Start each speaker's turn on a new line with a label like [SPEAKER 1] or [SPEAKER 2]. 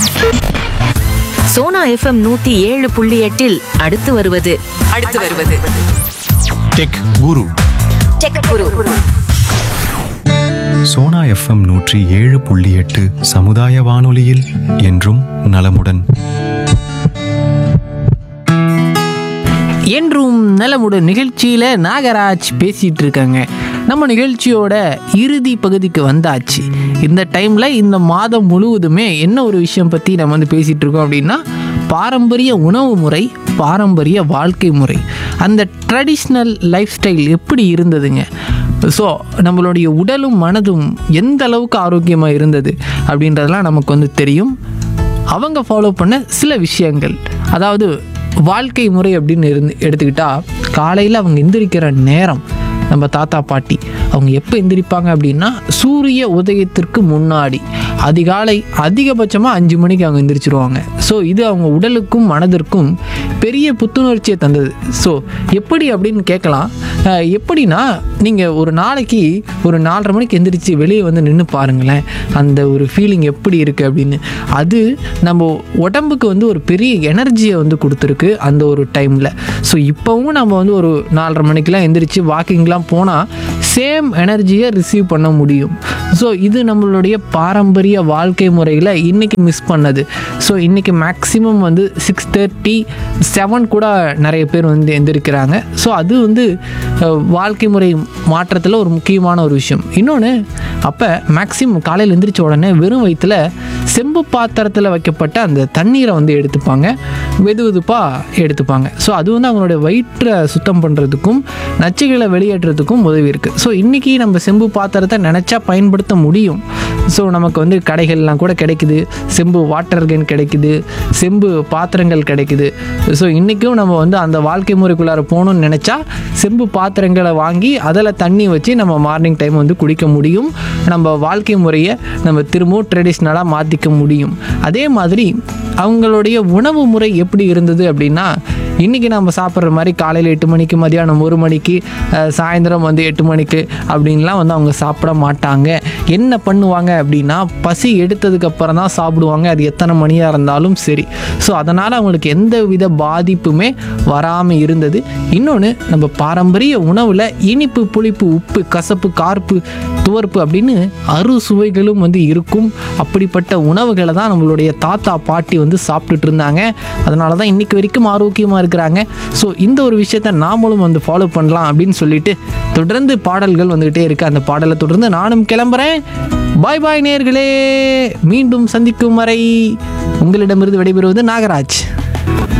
[SPEAKER 1] Sona FM நூத்தி ஏழு புள்ளி எட்டில் அடுத்து வருவது அடுத்து வருவது
[SPEAKER 2] டெக் குரு
[SPEAKER 3] சோனா எஃப்எம் நூற்றி ஏழு புள்ளி எட்டு சமுதாய வானொலியில் என்றும் நலமுடன்
[SPEAKER 4] என்றும் நலமுடன் நிகழ்ச்சியில் நாகராஜ் பேசிகிட்டு இருக்காங்க நம்ம நிகழ்ச்சியோட இறுதி பகுதிக்கு வந்தாச்சு இந்த டைமில் இந்த மாதம் முழுவதுமே என்ன ஒரு விஷயம் பற்றி நம்ம வந்து பேசிகிட்டு இருக்கோம் அப்படின்னா பாரம்பரிய உணவு முறை பாரம்பரிய வாழ்க்கை முறை அந்த ட்ரெடிஷ்னல் லைஃப் ஸ்டைல் எப்படி இருந்ததுங்க ஸோ நம்மளுடைய உடலும் மனதும் எந்த அளவுக்கு ஆரோக்கியமாக இருந்தது அப்படின்றதெல்லாம் நமக்கு வந்து தெரியும் அவங்க ஃபாலோ பண்ண சில விஷயங்கள் அதாவது வாழ்க்கை முறை அப்படின்னு இருந்து எடுத்துக்கிட்டா காலையில் அவங்க எந்திரிக்கிற நேரம் நம்ம தாத்தா பாட்டி அவங்க எப்போ எந்திரிப்பாங்க அப்படின்னா சூரிய உதயத்திற்கு முன்னாடி அதிகாலை அதிகபட்சமாக அஞ்சு மணிக்கு அவங்க எந்திரிச்சிருவாங்க ஸோ இது அவங்க உடலுக்கும் மனதிற்கும் பெரிய புத்துணர்ச்சியை தந்தது ஸோ எப்படி அப்படின்னு கேட்கலாம் அஹ் எப்படின்னா நீங்கள் ஒரு நாளைக்கு ஒரு நாலரை மணிக்கு எந்திரிச்சு வெளியே வந்து நின்று பாருங்களேன் அந்த ஒரு ஃபீலிங் எப்படி இருக்குது அப்படின்னு அது நம்ம உடம்புக்கு வந்து ஒரு பெரிய எனர்ஜியை வந்து கொடுத்துருக்கு அந்த ஒரு டைமில் ஸோ இப்போவும் நம்ம வந்து ஒரு நாலரை மணிக்கெலாம் எந்திரிச்சு வாக்கிங்லாம் போனால் சேம் எனர்ஜியை ரிசீவ் பண்ண முடியும் ஸோ இது நம்மளுடைய பாரம்பரிய வாழ்க்கை முறையில் இன்றைக்கி மிஸ் பண்ணது ஸோ இன்றைக்கி மேக்ஸிமம் வந்து சிக்ஸ் தேர்ட்டி செவன் கூட நிறைய பேர் வந்து எந்திரிக்கிறாங்க ஸோ அது வந்து அஹ், வாழ்க்கை முறை மாற்றத்தில் ஒரு முக்கியமான ஒரு விஷயம் இன்னொன்று அப்போ மேக்ஸிமம் காலையில் எந்திரிச்ச உடனே வெறும் வயிற்றில் செம்பு பாத்திரத்தில் வைக்கப்பட்ட அந்த தண்ணீரை வந்து எடுத்துப்பாங்க வெது வெதுப்பாக எடுத்துப்பாங்க ஸோ அது வந்து அவங்களுடைய வயிற்றை சுத்தம் பண்ணுறதுக்கும் நச்சுகளை வெளியேற்றுறதுக்கும் உதவி இருக்குது ஸோ இன்றைக்கி நம்ம செம்பு பாத்திரத்தை நினச்சா பயன்படுத்த முடியும் ஸோ நமக்கு வந்து கடைகள்லாம் கூட கிடைக்குது செம்பு வாட்டர் கேன் கிடைக்குது செம்பு பாத்திரங்கள் கிடைக்குது ஸோ இன்றைக்கும் நம்ம வந்து அந்த வாழ்க்கை முறைக்குள்ளார போகணும்னு நினச்சா செம்பு பாத்திரங்களை வாங்கி அதில் தண்ணி வச்சு நம்ம மார்னிங் டைம் வந்து குடிக்க முடியும் நம்ம வாழ்க்கை முறையை நம்ம திரும்பவும் ட்ரெடிஷ்னலாக மாற்றிக்க முடியும் அதே மாதிரி அவங்களுடைய உணவு முறை எப்படி இருந்தது அப்படின்னா இன்றைக்கி நம்ம சாப்பிட்ற மாதிரி காலையில் எட்டு மணிக்கு மதியானம் ஒரு மணிக்கு அஹ், சாயந்தரம் வந்து எட்டு மணிக்கு அப்படின்லாம் வந்து அவங்க சாப்பிட மாட்டாங்க என்ன பண்ணுவாங்க அப்படின்னா பசி எடுத்ததுக்கு அப்புறம் தான் சாப்பிடுவாங்க அது எத்தனை மணியாக இருந்தாலும் சரி ஸோ அதனால் அவங்களுக்கு எந்த வித பாதிப்புமே வராமல் இருந்தது இன்னொன்று நம்ம பாரம்பரிய உணவில் இனிப்பு புளிப்பு உப்பு கசப்பு கார்ப்பு துவர்ப்பு அப்படின்னு அறு சுவைகளும் வந்து இருக்கும் அப்படிப்பட்ட உணவுகளை தான் நம்மளுடைய தாத்தா பாட்டி வந்து சாப்பிட்டுட்டு இருந்தாங்க அதனால தான் இன்னைக்கு வரைக்கும் ஆரோக்கியமாக இருக்கிறாங்க ஸோ இந்த ஒரு விஷயத்த நாமளும் வந்து ஃபாலோ பண்ணலாம் அப்படின்னு சொல்லிட்டு தொடர்ந்து பாடல்கள் வந்துக்கிட்டே இருக்கு அந்த பாடலை தொடர்ந்து நானும் கிளம்புறேன் பாய் பாய் நேர்களே மீண்டும் சந்திக்கும் வரை உங்களிடமிருந்து விடைபெறுவது நாகராஜ்